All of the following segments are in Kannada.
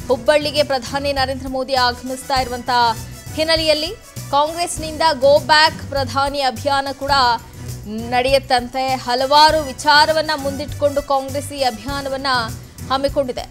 ಹುಬ್ಬಳ್ಳಿಗೆ ಪ್ರಧಾನಿ ನರೇಂದ್ರ ಮೋದಿ ಆಗಮಿಸ್ತಾ ಇರುವಂತಹ ಹಿನ್ನೆಲೆಯಲ್ಲಿ ಕಾಂಗ್ರೆಸ್ನಿಂದ ಗೋ ಬ್ಯಾಕ್ ಪ್ರಧಾನಿ ಅಭಿಯಾನ ಕೂಡ ನಡೆಯುತ್ತಂತೆ ಹಲವಾರು ವಿಚಾರವನ್ನ ಮುಂದಿಟ್ಟುಕೊಂಡು ಕಾಂಗ್ರೆಸ್ ಈ ಅಭಿಯಾನವನ್ನ ಹಮ್ಮಿಕೊಂಡಿದೆ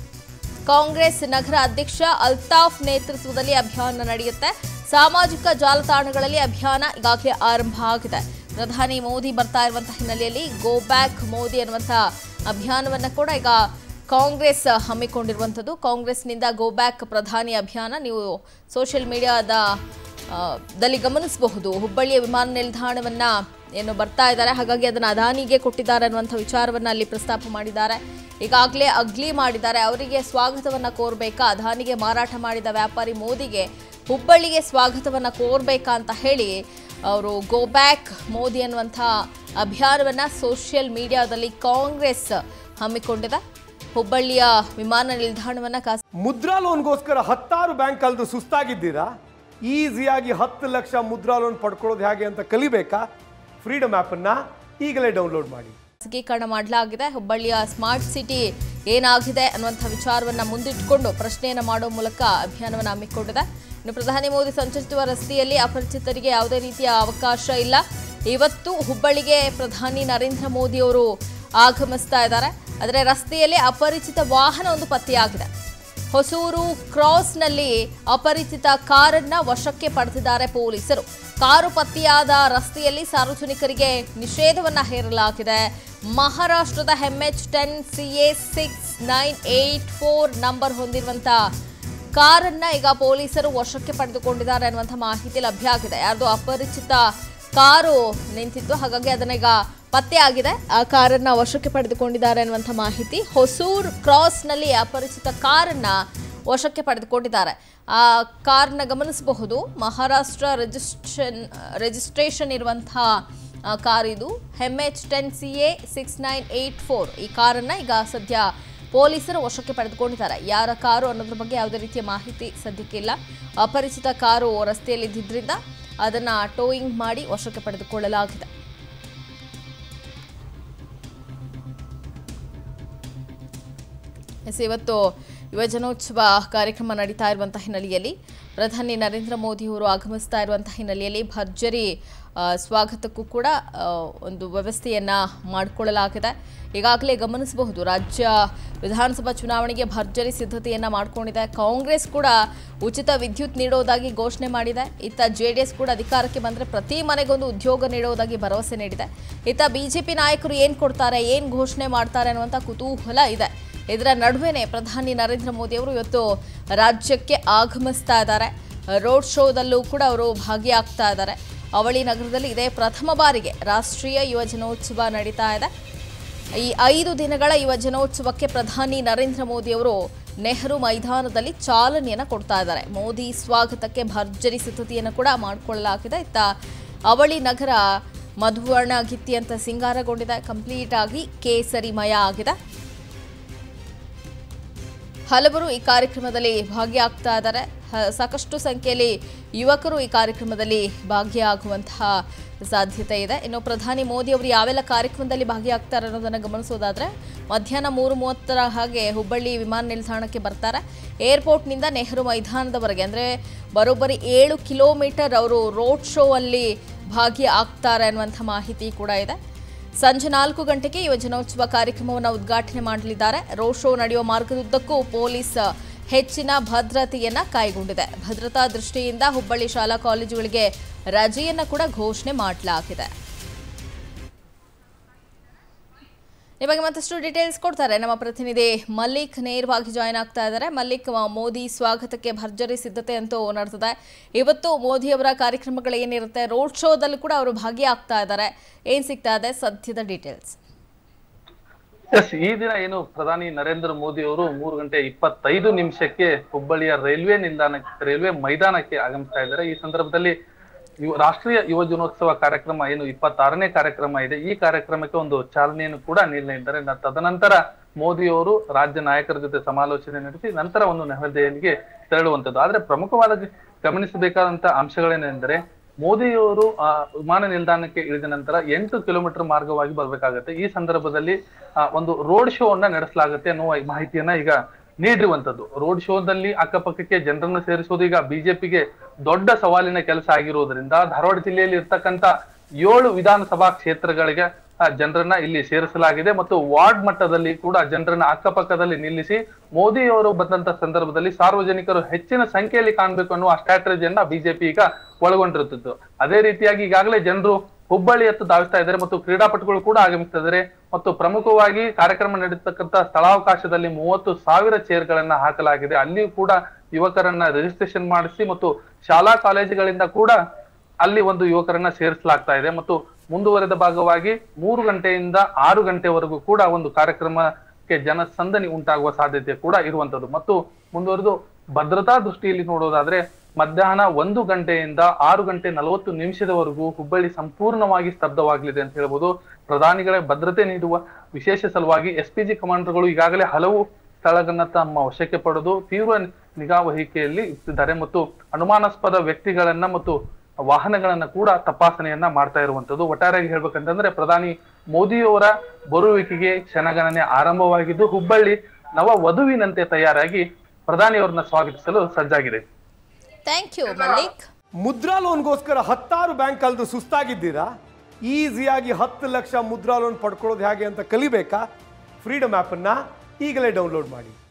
ಕಾಂಗ್ರೆಸ್ ನಗರ ಅಧ್ಯಕ್ಷ ಅಲ್ತಾಫ್ ನೇತೃತ್ವದಲ್ಲಿ ಅಭಿಯಾನ ನಡೆಯುತ್ತೆ ಸಾಮಾಜಿಕ ಜಾಲತಾಣಗಳಲ್ಲಿ ಅಭಿಯಾನ ಈಗಾಗಲೇ ಆರಂಭ ಆಗಿದೆ ಪ್ರಧಾನಿ ಮೋದಿ ಬರ್ತಾ ಇರುವಂತಹ ಹಿನ್ನೆಲೆಯಲ್ಲಿ ಗೋ ಬ್ಯಾಕ್ ಮೋದಿ ಅನ್ನುವಂತಹ ಅಭಿಯಾನವನ್ನ ಕೂಡ ಈಗ ಕಾಂಗ್ರೆಸ್ ಹಮ್ಮಿಕೊಂಡಿರುವಂಥದ್ದು ಕಾಂಗ್ರೆಸ್ನಿಂದ ಗೋ ಬ್ಯಾಕ್ ಪ್ರಧಾನಿ ಅಭಿಯಾನ ನೀವು ಸೋಷಿಯಲ್ ಮೀಡಿಯಾದ ಆ, ದಲ್ಲಿ ಗಮನಿಸಬಹುದು ಹುಬ್ಬಳ್ಳಿಯ ವಿಮಾನ ನಿಲ್ದಾಣವನ್ನ ಏನು ಬರ್ತಾ ಇದ್ದಾರೆ ಹಾಗಾಗಿ ಅದನ್ನು ಅದಾನಿಗೆ ಕೊಟ್ಟಿದ್ದಾರೆ ಅನ್ನುವಂಥ ವಿಚಾರವನ್ನ ಅಲ್ಲಿ ಪ್ರಸ್ತಾಪ ಮಾಡಿದ್ದಾರೆ ಈಗಾಗಲೇ ಅಗ್ಲಿ ಮಾಡಿದ್ದಾರೆ ಅವರಿಗೆ ಸ್ವಾಗತವನ್ನ ಕೋರ್ಬೇಕಾ ಅದಾನಿಗೆ ಮಾರಾಟ ಮಾಡಿದ ವ್ಯಾಪಾರಿ ಮೋದಿಗೆ ಹುಬ್ಬಳ್ಳಿಗೆ ಸ್ವಾಗತವನ್ನ ಕೋರ್ಬೇಕಾ ಅಂತ ಹೇಳಿ ಅವರು ಗೋ ಬ್ಯಾಕ್ ಮೋದಿ ಅನ್ನುವಂಥ ಅಭಿಯಾನವನ್ನ ಸೋಷಿಯಲ್ ಮೀಡಿಯಾದಲ್ಲಿ ಕಾಂಗ್ರೆಸ್ ಹಮ್ಮಿಕೊಂಡಿದೆ ಹುಬ್ಬಳ್ಳಿಯ ವಿಮಾನ ನಿಲ್ದಾಣವನ್ನ ಖಾಸ ಮುದ್ರಾ ಲೋನ್ಗೋಸ್ಕರ ಹತ್ತಾರು ಬ್ಯಾಂಕ್ ಕಳೆದು ಸುಸ್ತಾಗಿದ್ದೀರಾ ಈಸಿಯಾಗಿ ಹತ್ತು ಲಕ್ಷ ಮುದ್ರಾ ಲೋನ್ ಪಡ್ಕೊಳ್ಳೋದು ಹೇಗೆ ಅಂತ ಕಲಿಬೇಕಾ ಫ್ರೀಡಮ್ ಆ್ಯಪನ್ನು ಈಗಲೇ ಡೌನ್ಲೋಡ್ ಮಾಡಿ ಖಾಸಗೀಕರಣ ಮಾಡಲಾಗಿದೆ ಹುಬ್ಬಳ್ಳಿಯ ಸ್ಮಾರ್ಟ್ ಸಿಟಿ ಏನಾಗಿದೆ ಅನ್ನುವಂಥ ವಿಚಾರವನ್ನ ಮುಂದಿಟ್ಟುಕೊಂಡು ಪ್ರಶ್ನೆಯನ್ನು ಮಾಡೋ ಮೂಲಕ ಅಭಿಯಾನವನ್ನು ಹಮ್ಮಿಕೊಂಡಿದೆ ಇನ್ನು ಪ್ರಧಾನಿ ಮೋದಿ ಸಂಚರಿಸುವ ರಸ್ತೆಯಲ್ಲಿ ಅಪರಿಚಿತರಿಗೆ ಯಾವುದೇ ರೀತಿಯ ಅವಕಾಶ ಇಲ್ಲ ಇವತ್ತು ಹುಬ್ಬಳ್ಳಿಗೆ ಪ್ರಧಾನಿ ನರೇಂದ್ರ ಮೋದಿ ಅವರು ಆಗಮಿಸ್ತಾ ಇದ್ದಾರೆ ಆದರೆ ರಸ್ತೆಯಲ್ಲಿ ಅಪರಿಚಿತ ವಾಹನ ಒಂದು ಪತ್ತೆಯಾಗಿದೆ ಹೊಸೂರು ಕ್ರಾಸ್ನಲ್ಲಿ ಅಪರಿಚಿತ ಕಾರನ್ನ ವಶಕ್ಕೆ ಪಡೆದಿದ್ದಾರೆ ಪೊಲೀಸರು ಕಾರು ಪತ್ತೆಯಾದ ರಸ್ತೆಯಲ್ಲಿ ಸಾರ್ವಜನಿಕರಿಗೆ ನಿಷೇಧವನ್ನ ಹೇರಲಾಗಿದೆ ಮಹಾರಾಷ್ಟ್ರದ H ten C A six nine eight four number ಹೊಂದಿರುವಂತ ಕಾರನ್ನ ಈಗ ಪೊಲೀಸರು ವಶಕ್ಕೆ ಪಡೆದುಕೊಂಡಿದ್ದಾರೆ ಅನ್ನುವಂಥ ಮಾಹಿತಿ ಲಭ್ಯ ಆಗಿದೆ ಯಾರ್ದು ಅಪರಿಚಿತ ಕಾರು ನಿಂತಿತ್ತು ಹಾಗಾಗಿ ಅದನ್ನ ಈಗ ಪತ್ತೆ ಆಗಿದೆ ಆ ಕಾರನ್ನ ವಶಕ್ಕೆ ಪಡೆದುಕೊಂಡಿದ್ದಾರೆ ಅನ್ನುವಂಥ ಮಾಹಿತಿ ಹೊಸೂರ್ ಕ್ರಾಸ್ನಲ್ಲಿ ಅಪರಿಚಿತ ಕಾರನ್ನ ವಶಕ್ಕೆ ಪಡೆದುಕೊಂಡಿದ್ದಾರೆ ಆ ಕಾರ್ನ ಗಮನಿಸಬಹುದು ಮಹಾರಾಷ್ಟ್ರ ರಿಜಿಸ್ಟ್ರೇಷನ್ ರಿಜಿಸ್ಟ್ರೇಷನ್ ಇರುವಂತಹ ಆ, ಕಾರ್ ಇದು M H ten C A six nine eight four ಈ ಕಾರನ್ನು ಈಗ ಸದ್ಯ ಪೊಲೀಸರು ವಶಕ್ಕೆ ಪಡೆದುಕೊಂಡಿದ್ದಾರೆ ಯಾರ ಕಾರು ಅನ್ನೋದ್ರ ಬಗ್ಗೆ ಯಾವುದೇ ರೀತಿಯ ಮಾಹಿತಿ ಸದ್ಯಕ್ಕಿಲ್ಲ ಅಪರಿಚಿತ ಕಾರು ರಸ್ತೆಯಲ್ಲಿದ್ದರಿಂದ ಅದನ್ನು ಟೋಯಿಂಗ್ ಮಾಡಿ ವಶಕ್ಕೆ ಪಡೆದುಕೊಳ್ಳಲಾಗಿದೆ ಎಸ್ ಇವತ್ತು ಯುವಜನೋತ್ಸವ ಕಾರ್ಯಕ್ರಮ ನಡೀತಾ ಇರುವಂಥ ಹಿನ್ನೆಲೆಯಲ್ಲಿ ಪ್ರಧಾನಿ ನರೇಂದ್ರ ಮೋದಿ ಅವರು ಆಗಮಿಸ್ತಾ ಇರುವಂಥ ಹಿನ್ನೆಲೆಯಲ್ಲಿ ಭರ್ಜರಿ ಆ, ಸ್ವಾಗತಕ್ಕೂ ಕೂಡ ಆ, ಒಂದು ವ್ಯವಸ್ಥೆಯನ್ನು ಮಾಡಿಕೊಳ್ಳಲಾಗಿದೆ ಈಗಾಗಲೇ ಗಮನಿಸಬಹುದು ರಾಜ್ಯ ವಿಧಾನಸಭಾ ಚುನಾವಣೆಗೆ ಭರ್ಜರಿ ಸಿದ್ಧತೆಯನ್ನು ಮಾಡಿಕೊಂಡಿದೆ ಕಾಂಗ್ರೆಸ್ ಕೂಡ ಉಚಿತ ವಿದ್ಯುತ್ ನೀಡೋದಾಗಿ ಘೋಷಣೆ ಮಾಡಿದೆ ಇತ್ತ ಜೆ ಡಿ ಎಸ್ ಕೂಡ ಅಧಿಕಾರಕ್ಕೆ ಬಂದರೆ ಪ್ರತಿ ಮನೆಗೊಂದು ಉದ್ಯೋಗ ನೀಡೋದಾಗಿ ಭರವಸೆ ನೀಡಿದೆ ಇತ್ತ ಬಿಜೆಪಿ ನಾಯಕರು ಏನು ಕೊಡ್ತಾರೆ ಏನು ಘೋಷಣೆ ಮಾಡ್ತಾರೆ ಅನ್ನುವಂಥ ಕುತೂಹಲ ಇದೆ ಇದರ ನಡುವೆನೇ ಪ್ರಧಾನಿ ನರೇಂದ್ರ ಮೋದಿ ಅವರು ಇವತ್ತು ರಾಜ್ಯಕ್ಕೆ ಆಗಮಿಸ್ತಾ ಇದ್ದಾರೆ ರೋಡ್ ಶೋದಲ್ಲೂ ಕೂಡ ಅವರು ಭಾಗಿಯಾಗ್ತಾ ಇದ್ದಾರೆ ಅವಳಿ ನಗರದಲ್ಲಿ ಇದೇ ಪ್ರಥಮ ಬಾರಿಗೆ ರಾಷ್ಟ್ರೀಯ ಯುವ ಜನೋತ್ಸವ ನಡೀತಾ ಇದೆ ಈ ಐದು ದಿನಗಳ ಯುವ ಜನೋತ್ಸವಕ್ಕೆ ಪ್ರಧಾನಿ ನರೇಂದ್ರ ಮೋದಿ ಅವರು ನೆಹರು ಮೈದಾನದಲ್ಲಿ ಚಾಲನೆಯನ್ನು ಕೊಡ್ತಾ ಇದ್ದಾರೆ ಮೋದಿ ಸ್ವಾಗತಕ್ಕೆ ಭರ್ಜರಿ ಸಿದ್ಧತೆಯನ್ನು ಕೂಡ ಮಾಡಿಕೊಳ್ಳಲಾಗಿದೆ ಇತ್ತ ಅವಳಿ ನಗರ ಮಧುವರ್ಣಗಿತ್ತಿ ಅಂತ ಸಿಂಗಾರಗೊಂಡಿದೆ ಕಂಪ್ಲೀಟ್ ಆಗಿ ಕೇಸರಿಮಯ ಆಗಿದೆ ಹಲವರು ಈ ಕಾರ್ಯಕ್ರಮದಲ್ಲಿ ಭಾಗಿಯಾಗ್ತಾ ಇದ್ದಾರೆ ಹ- ಸಾಕಷ್ಟು ಸಂಖ್ಯೆಯಲ್ಲಿ ಯುವಕರು ಈ ಕಾರ್ಯಕ್ರಮದಲ್ಲಿ ಭಾಗಿಯಾಗುವಂತಹ ಸಾಧ್ಯತೆ ಇದೆ ಇನ್ನು ಪ್ರಧಾನಿ ಮೋದಿ ಅವರು ಯಾವೆಲ್ಲ ಕಾರ್ಯಕ್ರಮದಲ್ಲಿ ಭಾಗಿಯಾಗ್ತಾರೆ ಅನ್ನೋದನ್ನು ಗಮನಿಸೋದಾದ್ರೆ ಮಧ್ಯಾಹ್ನ ಮೂರು ಮೂವತ್ತರ ಹಾಗೆ ಹುಬ್ಬಳ್ಳಿ ವಿಮಾನ ನಿಲ್ದಾಣಕ್ಕೆ ಬರ್ತಾರೆ ಏರ್ಪೋರ್ಟ್ನಿಂದ ನೆಹರು ಮೈದಾನದವರೆಗೆ ಅಂದರೆ ಬರೋಬ್ಬರಿ ಏಳು ಕಿಲೋಮೀಟರ್ ಅವರು ರೋಡ್ ಶೋ ಅಲ್ಲಿ ಭಾಗಿಯಾಗ್ತಾರೆ ಅನ್ನುವಂಥ ಮಾಹಿತಿ ಕೂಡ ಇದೆ ಸಂಜೆ ನಾಲ್ಕು ಗಂಟೆಗೆ ಯುವಜನೋತ್ಸವ ಕಾರ್ಯಕ್ರಮವನ್ನು ಉದ್ಘಾಟನೆ ಮಾಡಲಿದ್ದಾರೆ ರೋಡ್ ಶೋ ನಡೆಯುವ ಮಾರ್ಗದುದ್ದಕ್ಕೂ ಪೊಲೀಸ್ ಹೆಚ್ಚಿನ ಭದ್ರತೆಯನ್ನ ಕೈಗೊಂಡಿದೆ ಭದ್ರತಾ ದೃಷ್ಟಿಯಿಂದ ಹುಬ್ಬಳ್ಳಿ ಶಾಲಾ ಕಾಲೇಜುಗಳಿಗೆ ರಜೆಯನ್ನ ಕೂಡ ಘೋಷಣೆ ಮಾಡಲಾಗಿದೆ ಈ ಬಗ್ಗೆ ಮತ್ತಷ್ಟು ಡೀಟೇಲ್ಸ್ ಕೊಡ್ತಾರೆ ನಮ್ಮ ಪ್ರತಿನಿಧಿ ಮಲ್ಲಿಕ್ ನೇರವಾಗಿ ಜಾಯ್ನ್ ಆಗ್ತಾ ಇದ್ದಾರೆ ಮಲ್ಲಿಕ್ ಮ- ಮೋದಿ ಸ್ವಾಗತಕ್ಕೆ ಭರ್ಜರಿ ಸಿದ್ಧತೆ ಅಂತೂ ನಡೆದಿದೆ ಇವತ್ತು ಮೋದಿ ಅವರ ಕಾರ್ಯಕ್ರಮಗಳು ಏನಿರುತ್ತೆ ರೋಡ್ ಶೋದಲ್ಲೂ ಕೂಡ ಅವರು ಭಾಗಿಯಾಗ್ತಾ ಇದ್ದಾರೆ ಏನ್ ಸಿಗ್ತಾ ಇದೆ ಸದ್ಯದ ಡೀಟೇಲ್ಸ್ ಎಸ್ ಈ ದಿನ ಏನು ಪ್ರಧಾನಿ ನರೇಂದ್ರ ಮೋದಿ ಅವರು ಮೂರು ಗಂಟೆ ಇಪ್ಪತ್ತೈದು ನಿಮಿಷಕ್ಕೆ ಹುಬ್ಬಳ್ಳಿಯ ರೈಲ್ವೆ ನಿಲ್ದಾಣಕ್ಕೆ ರೈಲ್ವೆ ಮೈದಾನಕ್ಕೆ ಆಗಮಿಸ್ತಾ ಇದ್ದಾರೆ ಈ ಸಂದರ್ಭದಲ್ಲಿ ಯುವ- ರಾಷ್ಟ್ರೀಯ ಯುವ ಜನೋತ್ಸವ ಕಾರ್ಯಕ್ರಮ ಏನು ಇಪ್ಪತ್ತಾರನೇ ಕಾರ್ಯಕ್ರಮ ಇದೆ ಈ ಕಾರ್ಯಕ್ರಮಕ್ಕೆ ಒಂದು ಚಾಲನೆಯನ್ನು ಕೂಡ ನೀಡಲಿದ್ದಾರೆ ನ- ತದನಂತರ ಮೋದಿ ಅವರು ರಾಜ್ಯ ನಾಯಕರ ಜೊತೆ ಸಮಾಲೋಚನೆ ನಡೆಸಿ ನಂತರ ಒಂದು ನವದೆಹಲಿಗೆ ತೆರಳುವಂತದ್ದು ಆದ್ರೆ ಪ್ರಮುಖವಾದ ಗಮನಿಸಬೇಕಾದಂತ ಅಂಶಗಳೇನೆಂದರೆ ಮೋದಿಯವರು ಆ ವಿಮಾನ ನಿಲ್ದಾಣಕ್ಕೆ ಇಳಿದ ನಂತರ ಎಂಟು ಕಿಲೋಮೀಟರ್ ಮಾರ್ಗವಾಗಿ ಬರ್ಬೇಕಾಗತ್ತೆ ಈ ಸಂದರ್ಭದಲ್ಲಿ ಆ, ಒಂದು ರೋಡ್ ಶೋ ಅನ್ನ ನಡೆಸಲಾಗುತ್ತೆ ಅನ್ನುವ ಮಾಹಿತಿಯನ್ನ ಈಗ ನೀಡಿರುವಂತದ್ದು ರೋಡ್ ಶೋದಲ್ಲಿ ಅಕ್ಕಪಕ್ಕಕ್ಕೆ ಜನರನ್ನು ಸೇರಿಸುವುದು ಈಗ ಬಿಜೆಪಿಗೆ ದೊಡ್ಡ ಸವಾಲಿನ ಕೆಲಸ ಆಗಿರುವುದರಿಂದ ಧಾರವಾಡ ಜಿಲ್ಲೆಯಲ್ಲಿ ಇರ್ತಕ್ಕಂತ ಏಳು ವಿಧಾನಸಭಾ ಕ್ಷೇತ್ರಗಳಿಗೆ ಆ, ಜನರನ್ನ ಇಲ್ಲಿ ಸೇರಿಸಲಾಗಿದೆ ಮತ್ತು ವಾರ್ಡ್ ಮಟ್ಟದಲ್ಲಿ ಕೂಡ ಜನರನ್ನ ಅಕ್ಕಪಕ್ಕದಲ್ಲಿ ನಿಲ್ಲಿಸಿ ಮೋದಿ ಅವರು ಬಂದಂತ ಸಂದರ್ಭದಲ್ಲಿ ಸಾರ್ವಜನಿಕರು ಹೆಚ್ಚಿನ ಸಂಖ್ಯೆಯಲ್ಲಿ ಕಾಣಬೇಕು ಅನ್ನುವ ಸ್ಟ್ರಾಟಜಿಯನ್ನ ಬಿಜೆಪಿ ಈಗ ಒಳಗೊಂಡಿರುತ್ತಿತ್ತು ಅದೇ ರೀತಿಯಾಗಿ ಈಗಾಗಲೇ ಜನರು ಹುಬ್ಬಳ್ಳಿಯತ್ತ ಧಾವಿಸ್ತಾ ಇದ್ದಾರೆ ಮತ್ತು ಕ್ರೀಡಾಪಟುಗಳು ಕೂಡ ಆಗಮಿಸ್ತಾ ಇದ್ದಾರೆ ಮತ್ತು ಪ್ರಮುಖವಾಗಿ ಕಾರ್ಯಕ್ರಮ ನಡೀತಕ್ಕಂತ ಸ್ಥಳಾವಕಾಶದಲ್ಲಿ ಮೂವತ್ತು ಸಾವಿರ ಚೇರ್ ಗಳನ್ನ ಹಾಕಲಾಗಿದೆ ಅಲ್ಲಿಯೂ ಕೂಡ ಯುವಕರನ್ನ ರಿಜಿಸ್ಟ್ರೇಷನ್ ಮಾಡಿಸಿ ಮತ್ತು ಶಾಲಾ ಕಾಲೇಜುಗಳಿಂದ ಕೂಡ ಅಲ್ಲಿ ಒಂದು ಯುವಕರನ್ನ ಸೇರಿಸಲಾಗ್ತಾ ಇದೆ ಮತ್ತು ಮುಂದುವರೆದ ಭಾಗವಾಗಿ ಮೂರು ಗಂಟೆಯಿಂದ ಆರು ಗಂಟೆವರೆಗೂ ಕೂಡ ಒಂದು ಕಾರ್ಯಕ್ರಮಕ್ಕೆ ಜನಸಂದಣಿ ಉಂಟಾಗುವ ಸಾಧ್ಯತೆ ಕೂಡ ಇರುವಂತದ್ದು ಮತ್ತು ಮುಂದುವರೆದು ಭದ್ರತಾ ದೃಷ್ಟಿಯಲ್ಲಿ ನೋಡೋದಾದ್ರೆ ಮಧ್ಯಾಹ್ನ ಒಂದು ಗಂಟೆಯಿಂದ ಆರು ಗಂಟೆ ನಲವತ್ತು ನಿಮಿಷದವರೆಗೂ ಹುಬ್ಬಳ್ಳಿ ಸಂಪೂರ್ಣವಾಗಿ ಸ್ತಬ್ಧವಾಗಲಿದೆ ಅಂತ ಹೇಳ್ಬೋದು ಪ್ರಧಾನಿಗಳ ಭದ್ರತೆ ನೀಡುವ ವಿಶೇಷ ಸಲುವಾಗಿ ಎಸ್ ಪಿ ಜಿ ಕಮಾಂಡರ್ಗಳು ಈಗಾಗಲೇ ಹಲವು ಸ್ಥಳಗಳನ್ನ ತಮ್ಮ ವಶಕ್ಕೆ ಪಡೆದು ತೀವ್ರ ನಿಗಾ ವಹಿಕೆಯಲ್ಲಿ ಇಟ್ಟಿದ್ದಾರೆ ಮತ್ತು ಅನುಮಾನಾಸ್ಪದ ವ್ಯಕ್ತಿಗಳನ್ನ ಮತ್ತು ವಾಹನಗಳನ್ನ ಕೂಡ ತಪಾಸಣೆಯನ್ನ ಮಾಡ್ತಾ ಇರುವಂತದ್ದು ಒಟ್ಟಾರೆಯಾಗಿ ಹೇಳ್ಬೇಕಂತಂದ್ರೆ ಪ್ರಧಾನಿ ಮೋದಿಯವರ ಬರುವಿಕೆಗೆ ಕ್ಷಣಗಣನೆ ಆರಂಭವಾಗಿದ್ದು ಹುಬ್ಬಳ್ಳಿ ನವ ವಧುವಿನಂತೆ ತಯಾರಾಗಿ ಪ್ರಧಾನಿಯವರನ್ನ ಸ್ವಾಗತಿಸಲು ಸಜ್ಜಾಗಿದೆ ಥ್ಯಾಂಕ್ ಯು ಮಲ್ಲಿಕ್ ಮುದ್ರಾ ಲೋನ್ಗೋಸ್ಕರ ಹತ್ತಾರು ಬ್ಯಾಂಕ್ ಕಳೆದು ಸುಸ್ತಾಗಿದ್ದೀರಾ ಈಸಿಯಾಗಿ ಹತ್ತು ಲಕ್ಷ ಮುದ್ರಾ ಲೋನ್ ಪಡ್ಕೊಳ್ಳೋದು ಹೇಗೆ ಅಂತ ಕಲಿಬೇಕಾ ಫ್ರೀಡಮ್ ಆ್ಯಪನ್ನು ಈಗಲೇ ಡೌನ್ಲೋಡ್ ಮಾಡಿ